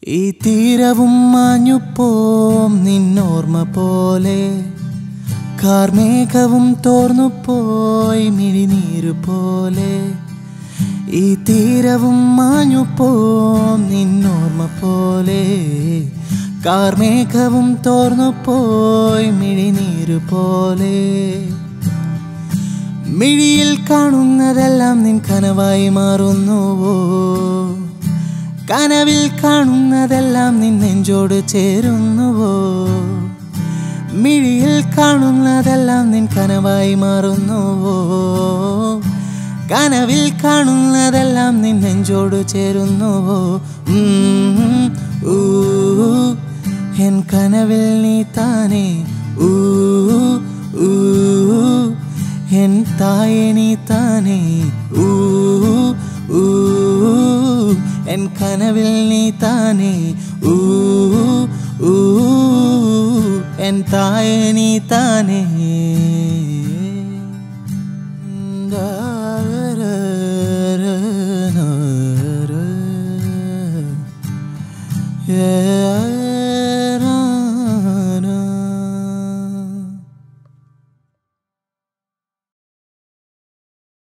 ഈ തീരവും മാഞ്ഞുപോം നിന്നോർമ്മ പോലെ കാർമേഘവും തോർന്നു പോയി മിഴിനീരു പോലെ ഈ തീരവും മാഞ്ഞുപോം നിന്നോർമ്മ പോലെ കാർമേഘവും തോർന്നു പോയി മിഴിനീരു പോലെ മിഴിയിൽ കാണുന്നതെല്ലാം നിൻ കനവായി മാറുന്നുവോ കനവിൽ കാണുന്നതെല്ലാം നിൻ നെഞ്ചോട് ചേരുന്നുവോ മിഴിയിൽ കാണുന്നതെല്ലാം നിൻ കനവായി മാറുന്നുവോ കനവിൽ കാണുന്നതെല്ലാം നിൻ നെഞ്ചോട് ചേരുന്നുവോ ഉം, ഊ, എൻ കനവിൽ നീ താനേ ഊ ഊ എൻ തായെ നീ താനേ ഊ ഊ എൻ കനവിൽ നീ താനേ ഊ ഊ എൻ തായെ നീ താനേ Yeah.